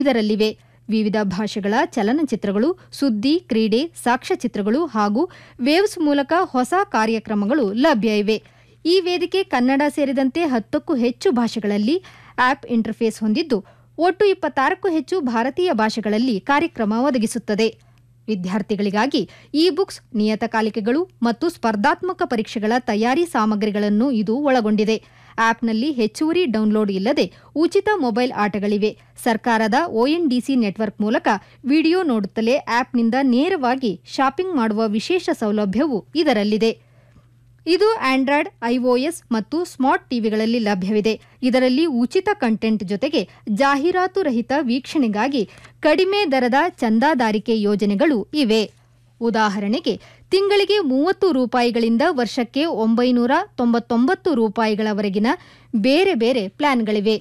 ಇದರಲ್ಲಿವೆ ವಿವಿಧ ಭಾಷೆಗಳ ಚಲನಚಿತ್ರಗಳು ಸುದ್ದಿ ಕ್ರೀಡೆ ಸಾಕ್ಷ್ಯಚಿತ್ರಗಳು ಹಾಗೂ ವೇವ್ಸ್ ಮೂಲಕ ಹೊಸ ಕಾರ್ಯಕ್ರಮಗಳು ಲಭ್ಯ ಇವೆ ಈ ವೇದಿಕೆ ಕನ್ನಡ ಸೇರಿದಂತೆ ಹತ್ತಕ್ಕೂ ಹೆಚ್ಚು ಭಾಷೆಗಳಲ್ಲಿ ಆಪ್ ಇಂಟರ್ಫೇಸ್ ಹೊಂದಿದ್ದು ಒಟ್ಟು ಇಪ್ಪತ್ತಾರಕ್ಕೂ ಹೆಚ್ಚು ಭಾರತೀಯ ಭಾಷೆಗಳಲ್ಲಿ ಕಾರ್ಯಕ್ರಮ ಒದಗಿಸುತ್ತದೆ ವಿದ್ಯಾರ್ಥಿಗಳಿಗಾಗಿ ಇ ಬುಕ್ಸ್ ನಿಯತಕಾಲಿಕೆಗಳು ಮತ್ತು ಸ್ಪರ್ಧಾತ್ಮಕ ಪರೀಕ್ಷೆಗಳ ತಯಾರಿ ಸಾಮಗ್ರಿಗಳನ್ನು ಇದು ಒಳಗೊಂಡಿದೆ ಆಪ್ನಲ್ಲಿ ಹೆಚ್ಚುವರಿ ಡೌನ್ಲೋಡ್ ಇಲ್ಲದೆ ಉಚಿತ ಮೊಬೈಲ್ ಆಟಗಳಿವೆ ಸರ್ಕಾರದ ಒಎನ್ಡಿಸಿ ನೆಟ್ವರ್ಕ್ ಮೂಲಕ ವಿಡಿಯೋ ನೋಡುತ್ತಲೇ ಆಪ್ನಿಂದ ನೇರವಾಗಿ ಶಾಪಿಂಗ್ ಮಾಡುವ ವಿಶೇಷ ಸೌಲಭ್ಯವೂ ಇದರಲ್ಲಿದೆ ಇದು ಆಂಡ್ರಾಯ್ಡ್ ಐಒಎಸ್ ಮತ್ತು ಸ್ಮಾರ್ಟ್ ಟಿವಿಗಳಲ್ಲಿ ಲಭ್ಯವಿದೆ ಇದರಲ್ಲಿ ಉಚಿತ ಕಂಟೆಂಟ್ ಜೊತೆಗೆ ಜಾಹೀರಾತು ರಹಿತ ವೀಕ್ಷಣೆಗಾಗಿ ಕಡಿಮೆ ದರದ ಚಂದಾದಾರಿಕೆ ಯೋಜನೆಗಳು ಇವೆ ಉದಾಹರಣೆಗೆ ತಿಂಗಳಿಗೆ ಮೂವತ್ತು ರೂಪಾಯಿಗಳಿಂದ ವರ್ಷಕ್ಕೆ ಒಂಬೈನೂರ ತೊಂಬತ್ತೊಂಬತ್ತು ರೂಪಾಯಿಗಳವರೆಗಿನ ಬೇರೆ ಬೇರೆ ಪ್ಲಾನ್ಗಳಿವೆ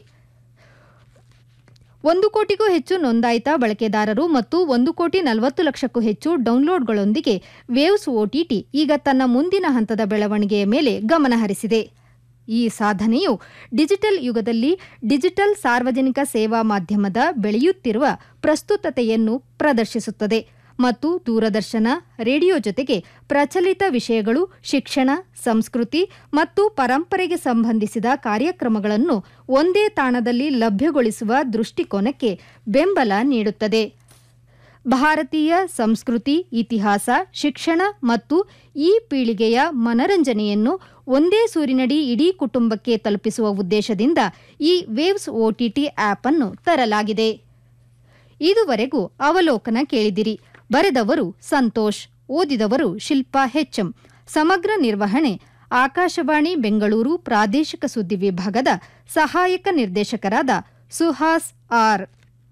ಒಂದು ಕೋಟಿಗೂ ಹೆಚ್ಚು ನೋಂದಾಯಿತ ಬಳಕೆದಾರರು ಮತ್ತು ಒಂದು ಕೋಟಿ ನಲವತ್ತು ಲಕ್ಷಕ್ಕೂ ಹೆಚ್ಚು ಡೌನ್ಲೋಡ್ಗಳೊಂದಿಗೆ ವೇವ್ಸ್ ಒಟಿಟಿ ಈಗ ತನ್ನ ಮುಂದಿನ ಹಂತದ ಬೆಳವಣಿಗೆಯ ಮೇಲೆ ಗಮನಹರಿಸಿದೆ ಈ ಸಾಧನೆಯು ಡಿಜಿಟಲ್ ಯುಗದಲ್ಲಿ ಡಿಜಿಟಲ್ ಸಾರ್ವಜನಿಕ ಸೇವಾ ಮಾಧ್ಯಮದ ಬೆಳೆಯುತ್ತಿರುವ ಪ್ರಸ್ತುತತೆಯನ್ನು ಪ್ರದರ್ಶಿಸುತ್ತದೆ ಮತ್ತು ದೂರದರ್ಶನ ರೇಡಿಯೋ ಜೊತೆಗೆ ಪ್ರಚಲಿತ ವಿಷಯಗಳು ಶಿಕ್ಷಣ ಸಂಸ್ಕೃತಿ ಮತ್ತು ಪರಂಪರೆಗೆ ಸಂಬಂಧಿಸಿದ ಕಾರ್ಯಕ್ರಮಗಳನ್ನು ಒಂದೇ ತಾಣದಲ್ಲಿ ಲಭ್ಯಗೊಳಿಸುವ ದೃಷ್ಟಿಕೋನಕ್ಕೆ ಬೆಂಬಲ ನೀಡುತ್ತದೆ ಭಾರತೀಯ ಸಂಸ್ಕೃತಿ ಇತಿಹಾಸ ಶಿಕ್ಷಣ ಮತ್ತು ಈ ಪೀಳಿಗೆಯ ಮನರಂಜನೆಯನ್ನು ಒಂದೇ ಸೂರಿನಡಿ ಇಡೀ ಕುಟುಂಬಕ್ಕೆ ತಲುಪಿಸುವ ಉದ್ದೇಶದಿಂದ ಈ ವೇವ್ಸ್ ಒಟಿಟಿ ಆಪ್ ಅನ್ನು ತರಲಾಗಿದೆ ಇದುವರೆಗೂ ಅವಲೋಕನ ಕೇಳಿದಿರಿ ಬರೆದವರು ಸಂತೋಷ್ ಓದಿದವರು ಶಿಲ್ಪಾ ಹೆಚ್ಎಂ ಸಮಗ್ರ ನಿರ್ವಹಣೆ ಆಕಾಶವಾಣಿ ಬೆಂಗಳೂರು ಪ್ರಾದೇಶಿಕ ಸುದ್ದಿ ವಿಭಾಗದ ಸಹಾಯಕ ನಿರ್ದೇಶಕರಾದ ಸುಹಾಸ್ ಆರ್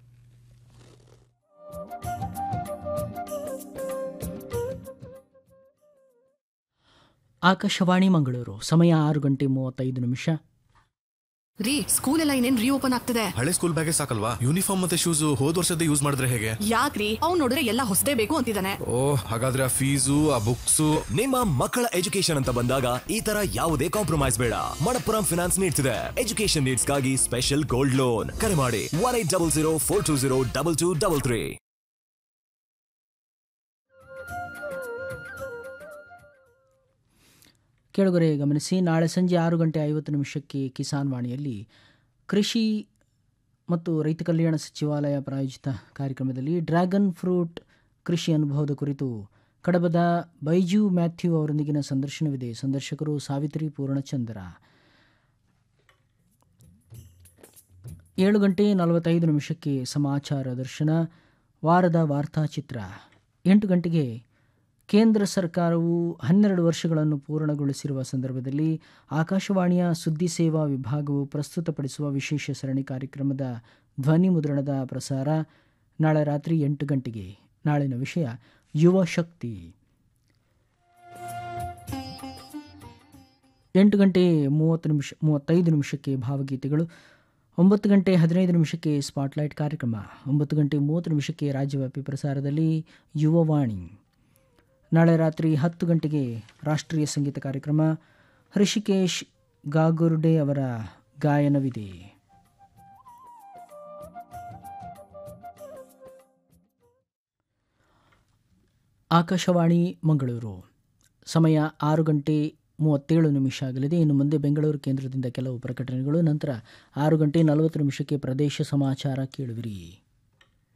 ಆಕಾಶವಾಣಿ ಮಂಗಳೂರು ಸಮಯ ಆರು ಗಂಟೆ ಮೂವತ್ತೈದು ನಿಮಿಷ ರೀ ಸ್ಕೂಲ್ ಎಲ್ಲ ಇನ್ನೇನ್ ರೀಓಪನ್ ಆಗ್ತಿದೆ ಹಳೆ ಸ್ಕೂಲ್ ಬ್ಯಾಗೇ ಸಾಕಲ್ವಾ ಯೂನಿಫಾರ್ಮ್ ಮತ್ತೆ ಶೂಸ್ ಹೋದ್ ವರ್ಷದ ಯೂಸ್ ಮಾಡಿದ್ರೆ ಹೇಗೆ ಯಾಕ್ರಿ ಅವ್ನ್ ನೋಡಿದ್ರೆ ಎಲ್ಲ ಹೊಸದೇ ಬೇಕು ಅಂತಿದ್ದಾನೆ ಓ ಹಾಗಾದ್ರೆ ಆ ಫೀಸು ಆ ಬುಕ್ಸು ನಿಮ್ಮ ಮಕ್ಕಳ ಎಜುಕೇಶನ್ ಅಂತ ಬಂದಾಗ ಈ ತರ ಯಾವುದೇ ಕಾಂಪ್ರಮೈಸ್ ಬೇಡ ಮಣಪ್ಪುರಂ ಫಿನಾನ್ಸ್ ನೀಡ್ತಿದೆ ಎಜುಕೇಶನ್ ನೀಡ್ಸ್ಗಾಗಿ ಸ್ಪೆಷಲ್ ಗೋಲ್ಡ್ ಲೋನ್ ಕರೆ ಮಾಡಿ one eight double zero four two zero double two double three ಕೆಳಗರೆ ಗಮನಿಸಿ ನಾಳೆ ಸಂಜೆ ಆರು ಗಂಟೆ ಐವತ್ತು ನಿಮಿಷಕ್ಕೆ ಕಿಸಾನ್ ವಾಣಿಯಲ್ಲಿ ಕೃಷಿ ಮತ್ತು ರೈತ ಕಲ್ಯಾಣ ಸಚಿವಾಲಯ ಪ್ರಾಯೋಜಿತ ಕಾರ್ಯಕ್ರಮದಲ್ಲಿ ಡ್ರ್ಯಾಗನ್ ಫ್ರೂಟ್ ಕೃಷಿ ಅನುಭವದ ಕುರಿತು ಕಡಬದ ಬೈಜು ಮ್ಯಾಥ್ಯೂ ಅವರೊಂದಿಗಿನ ಸಂದರ್ಶನವಿದೆ ಸಂದರ್ಶಕರು ಸಾವಿತ್ರಿ ಪೂರ್ಣಚಂದ್ರ ಏಳು ಗಂಟೆ ನಲವತ್ತೈದು ನಿಮಿಷಕ್ಕೆ ಸಮಾಚಾರ ದರ್ಶನ ವಾರದ ವಾರ್ತಾಚಿತ್ರ ಎಂಟು ಗಂಟೆಗೆ ಕೇಂದ್ರ ಸರ್ಕಾರವು ಹನ್ನೆರಡು ವರ್ಷಗಳನ್ನು ಪೂರ್ಣಗೊಳಿಸಿರುವ ಸಂದರ್ಭದಲ್ಲಿ ಆಕಾಶವಾಣಿಯ ಸುದ್ದಿ ಸೇವಾ ವಿಭಾಗವು ಪ್ರಸ್ತುತಪಡಿಸುವ ವಿಶೇಷ ಸರಣಿ ಕಾರ್ಯಕ್ರಮದ ಧ್ವನಿ ಮುದ್ರಣದ ಪ್ರಸಾರ ನಾಳೆ ರಾತ್ರಿ ಎಂಟು ಗಂಟೆಗೆ ನಾಳಿನ ವಿಷಯ ಯುವ ಶಕ್ತಿ ಎಂಟು ಗಂಟೆ ಮೂವತ್ತು ನಿಮಿಷ ಮೂವತ್ತೈದು ನಿಮಿಷಕ್ಕೆ ಭಾವಗೀತೆಗಳು ಒಂಬತ್ತು ಗಂಟೆ ಹದಿನೈದು ನಿಮಿಷಕ್ಕೆ ಸ್ಪಾಟ್ಲೈಟ್ ಕಾರ್ಯಕ್ರಮ ಒಂಬತ್ತು ಗಂಟೆ ಮೂವತ್ತು ನಿಮಿಷಕ್ಕೆ ರಾಜ್ಯವ್ಯಾಪಿ ಪ್ರಸಾರದಲ್ಲಿ ಯುವವಾಣಿ ನಾಳೆ ರಾತ್ರಿ ಹತ್ತು ಗಂಟೆಗೆ ರಾಷ್ಟ್ರೀಯ ಸಂಗೀತ ಕಾರ್ಯಕ್ರಮ ಹೃಷಿಕೇಶ್ ಗಾಗುರ್ಡೆ ಅವರ ಗಾಯನವಿದೆ ಆಕಾಶವಾಣಿ ಮಂಗಳೂರು ಸಮಯ ಆರು ಗಂಟೆ ಮೂವತ್ತೇಳು ನಿಮಿಷ ಆಗಲಿದೆ ಇನ್ನು ಮುಂದೆ ಬೆಂಗಳೂರು ಕೇಂದ್ರದಿಂದ ಕೆಲವು ಪ್ರಕಟಣೆಗಳು ನಂತರ ಆರು ಗಂಟೆ ನಲವತ್ತು ನಿಮಿಷಕ್ಕೆ ಪ್ರದೇಶ ಸಮಾಚಾರ ಕೇಳುವಿರಿ